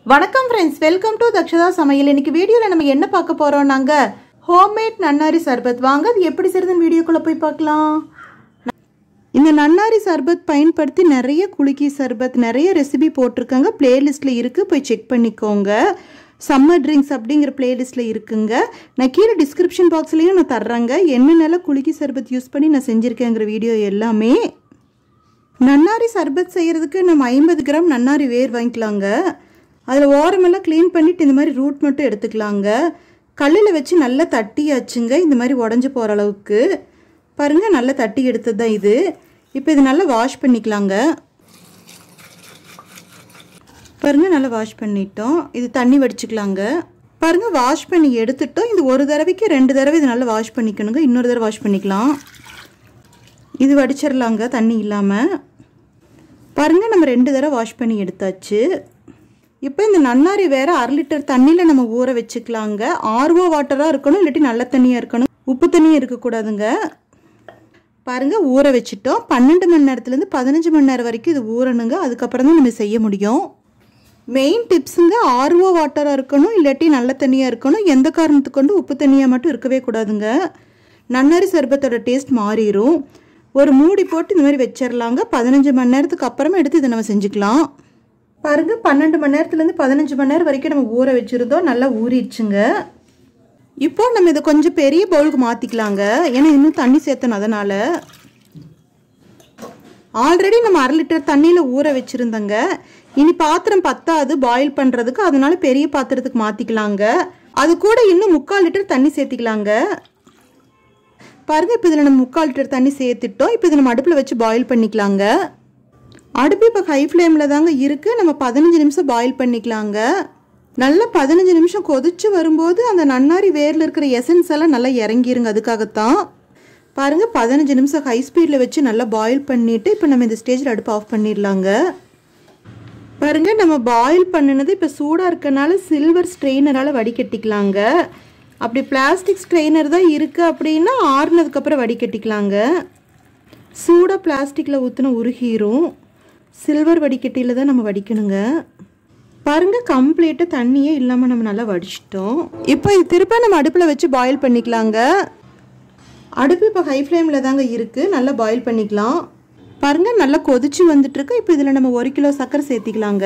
வணக்கம் friends welcome to Dakshata சமையல் இன்னைக்கு வீடியோவில் நம்ம என்ன பார்க்க போகிறோம் நாங்கள் ஹோம்மேட் நன்னாரி சர்பத் வாங்க அது எப்படி செய்யுதுன்னு வீடியோக்குள்ளே போய் பார்க்கலாம் இந்த நன்னாரி சர்பத் பயன்படுத்தி நிறைய குலுக்கி சர்பத் நிறைய ரெசிபி போட்டிருக்காங்க பிளேலிஸ்ட்டில் இருக்குது போய் செக் பண்ணிக்கோங்க சம்மர் ட்ரிங்க்ஸ் அப்படிங்கிற பிளேலிஸ்ட்டில் இருக்குங்க நான் கீழே டிஸ்கிரிப்ஷன் பாக்ஸ்லேயும் நான் தர்றேங்க என்னென்னலாம் குலுக்கி சர்பத் யூஸ் பண்ணி நான் செஞ்சுருக்கேங்கிற வீடியோ எல்லாமே நன்னாரி சர்பத் செய்கிறதுக்கு நம்ம ஐம்பது கிராம் நன்னாரி வேர் வாங்கிக்கலாங்க அதில் ஓரமெல்லாம் க்ளீன் பண்ணிவிட்டு இந்த மாதிரி ரூட் மட்டும் எடுத்துக்கலாங்க கல்லில் வச்சு நல்லா தட்டியாச்சுங்க இந்த மாதிரி உடஞ்சி போகிற அளவுக்கு பாருங்கள் நல்லா தட்டி எடுத்தது தான் இது இப்போ இது நல்லா வாஷ் பண்ணிக்கலாங்க பாருங்கள் நல்லா வாஷ் பண்ணிட்டோம் இது தண்ணி வடிச்சுக்கலாங்க பாருங்கள் வாஷ் பண்ணி எடுத்துட்டோம் இது ஒரு தடவைக்கு ரெண்டு தடவை இது நல்லா வாஷ் பண்ணிக்கணுங்க இன்னொரு தடவை வாஷ் பண்ணிக்கலாம் இது வடிச்சிடலாங்க தண்ணி இல்லாமல் பாருங்கள் நம்ம ரெண்டு தடவை வாஷ் பண்ணி எடுத்தாச்சு இப்போ இந்த நன்னாரி வேற அரை லிட்டர் தண்ணியில் நம்ம ஊற வச்சுக்கலாங்க ஆர்வோ வாட்டராக இருக்கணும் இல்லாட்டி நல்ல தண்ணியாக இருக்கணும் உப்பு தண்ணியும் இருக்கக்கூடாதுங்க பாருங்கள் ஊற வச்சுட்டோம் பன்னெண்டு மணி நேரத்துலேருந்து பதினஞ்சு மணி நேரம் வரைக்கும் இது ஊறணுங்க அதுக்கப்புறம் தான் நம்ம செய்ய முடியும் மெயின் டிப்ஸுங்க ஆர்வோ வாட்டராக இருக்கணும் இல்லாட்டி நல்ல தண்ணியாக இருக்கணும் எந்த காரணத்துக்கு கொண்டு உப்பு தண்ணியாக மட்டும் இருக்கவே கூடாதுங்க நன்னாரி சர்பத்தோட டேஸ்ட் மாறிடும் ஒரு மூடி போட்டு இந்த மாதிரி வச்சிடலாங்க பதினஞ்சு மணி நேரத்துக்கு அப்புறமா எடுத்து இதை நம்ம செஞ்சுக்கலாம் பாருங்க பன்னெண்டு மணி நேரத்துலேருந்து பதினஞ்சு மணி நேரம் வரைக்கும் நம்ம ஊற வச்சுருந்தோம் நல்லா ஊறிடுச்சுங்க இப்போ நம்ம இதை கொஞ்சம் பெரிய பவுலுக்கு மாற்றிக்கலாங்க ஏன்னா இன்னும் தண்ணி சேர்த்தணும் அதனால் ஆல்ரெடி நம்ம அரை லிட்டர் தண்ணியில் ஊற வச்சுருந்தோங்க இனி பாத்திரம் பத்தாது பாயில் பண்ணுறதுக்கு அதனால பெரிய பாத்திரத்துக்கு மாற்றிக்கலாங்க அது கூட இன்னும் முக்கால் லிட்டர் தண்ணி சேர்த்திக்கலாங்க பாருங்கள் இப்போ இதில் நம்ம முக்கால் லிட்டர் தண்ணி சேர்த்துட்டோம் இப்போ இதை நம்ம அடுப்பில் வச்சு பாயில் பண்ணிக்கலாங்க அடுப்பு இப்போ ஹை ஃப்ளேமில் தாங்க இருக்குது நம்ம பதினஞ்சு நிமிஷம் பாயில் பண்ணிக்கலாங்க நல்லா பதினஞ்சு நிமிஷம் கொதிச்சு வரும்போது அந்த நன்னாரி வேரில் இருக்கிற எசன்ஸ் எல்லாம் நல்லா இறங்கிருங்க அதுக்காகத்தான் பாருங்கள் பதினஞ்சு நிமிஷம் ஹை ஸ்பீடில் வச்சு நல்லா பாயில் பண்ணிவிட்டு இப்போ நம்ம இந்த ஸ்டேஜில் அடுப்பு ஆஃப் பண்ணிடலாங்க பாருங்கள் நம்ம பாயில் பண்ணினது இப்போ சூடாக இருக்கனால சில்வர் ஸ்ட்ரெயினரால் வடிகட்டிக்கலாங்க அப்படி பிளாஸ்டிக் ஸ்ட்ரெயினர் தான் இருக்குது அப்படின்னா ஆறுனதுக்கப்புறம் வடிகட்டிக்கலாங்க சூடாக பிளாஸ்டிக்கில் ஊற்றின உருகிரும் சில்வர் வடிகட்டியில் தான் நம்ம வடிக்கணுங்க பாருங்கள் கம்ப்ளீட்டாக தண்ணியே இல்லாமல் நம்ம நல்லா வடிச்சிட்டோம் இப்போ இது திரும்ப நம்ம அடுப்பில் வச்சு பாயில் பண்ணிக்கலாங்க அடுப்பு இப்போ ஹை ஃப்ளேமில் தாங்க இருக்குது நல்லா பாயில் பண்ணிக்கலாம் பாருங்கள் நல்லா கொதிச்சு வந்துட்டுருக்கு இப்போ இதில் நம்ம ஒரு கிலோ சர்க்கரை சேர்த்திக்கலாங்க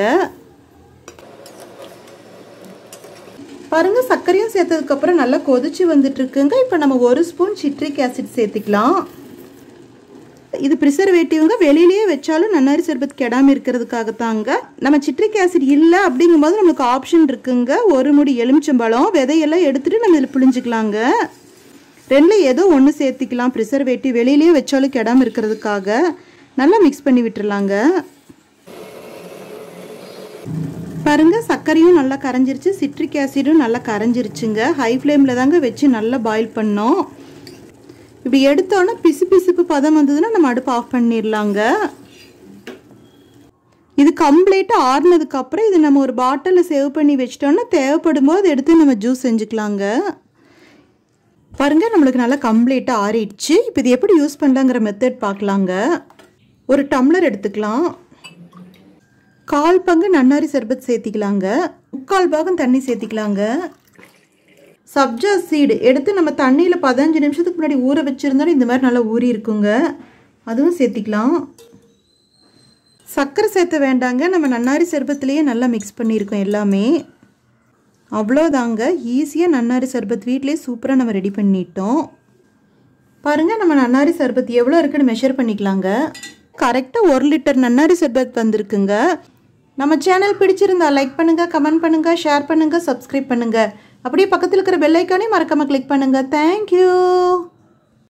பாருங்க சர்க்கரையும் சேர்த்ததுக்கப்புறம் நல்லா கொதிச்சு வந்துட்டு இருக்குங்க இப்போ நம்ம ஒரு ஸ்பூன் சிட்ரிக் ஆசிட் சேர்த்திக்கலாம் இது ப்ரிசர்வேட்டிவ்ங்க வெளியிலேயே வச்சாலும் நன்னாரி சர்பத் கெடாமல் இருக்கிறதுக்காகத்தாங்க நம்ம சிட்ரிக் ஆசிட் இல்லை அப்படிங்கும்போது நம்மளுக்கு ஆப்ஷன் இருக்குங்க ஒரு முடி எலுமிச்சம்பழம் விதையெல்லாம் எடுத்துகிட்டு நம்ம இதில் புளிஞ்சிக்கலாங்க ரெண்டில் ஏதோ ஒன்று சேர்த்திக்கலாம் ப்ரிசர்வேட்டிவ் வெளியிலேயே வச்சாலும் கெடாமல் இருக்கிறதுக்காக நல்லா மிக்ஸ் பண்ணி விட்டுறலாங்க பாருங்க சர்க்கரையும் நல்லா கரைஞ்சிருச்சு சிட்ரிக் ஆசிடும் நல்லா கரைஞ்சிருச்சுங்க ஹை ஃப்ளேமில் தாங்க வச்சு நல்லா பாயில் பண்ணோம் இப்படி எடுத்தோன்னே பிசு பிசுப்பு பதம் வந்ததுன்னா நம்ம அடுப்பு ஆஃப் பண்ணிடலாங்க இது கம்ப்ளீட்டாக ஆறுனதுக்கப்புறம் இது நம்ம ஒரு பாட்டிலில் சேவ் பண்ணி வச்சிட்டோன்னா தேவைப்படும் போது எடுத்து நம்ம ஜூஸ் செஞ்சுக்கலாங்க பாருங்கள் நம்மளுக்கு நல்லா கம்ப்ளீட்டாக ஆறிடுச்சு இப்போ இது எப்படி யூஸ் பண்ணலாங்கிற மெத்தட் பார்க்கலாங்க ஒரு டம்ளர் எடுத்துக்கலாம் கால் பங்கு நன்னாரி சர்பத் சேர்த்திக்கலாங்க முக்கால் பாகம் தண்ணி சேர்த்திக்கலாங்க சப்ஜா சீடு எடுத்து நம்ம தண்ணியில் பதினஞ்சு நிமிஷத்துக்கு முன்னாடி ஊற வச்சுருந்தாலும் இந்த மாதிரி நல்லா ஊறி இருக்குங்க அதுவும் சேர்த்திக்கலாம் சர்க்கரை சேர்த்த வேண்டாங்க நம்ம நன்னாரி சர்பத்துலேயே நல்லா மிக்ஸ் பண்ணியிருக்கோம் எல்லாமே அவ்வளோதாங்க ஈஸியாக நன்னாரி சர்பத் வீட்டிலே சூப்பராக நம்ம ரெடி பண்ணிட்டோம் பாருங்கள் நம்ம நன்னாரி சர்பத் எவ்வளோ இருக்குன்னு மெஷர் பண்ணிக்கலாங்க கரெக்டாக ஒரு லிட்டர் நன்னாரி சர்பத் வந்திருக்குங்க நம்ம சேனல் பிடிச்சிருந்தா லைக் பண்ணுங்கள் கமெண்ட் பண்ணுங்கள் ஷேர் பண்ணுங்கள் சப்ஸ்கிரைப் பண்ணுங்கள் அப்படியே பக்கத்தில் இருக்கிற பெல் ஐக்கானே மறக்காமல் கிளிக் பண்ணுங்கள் தேங்க்யூ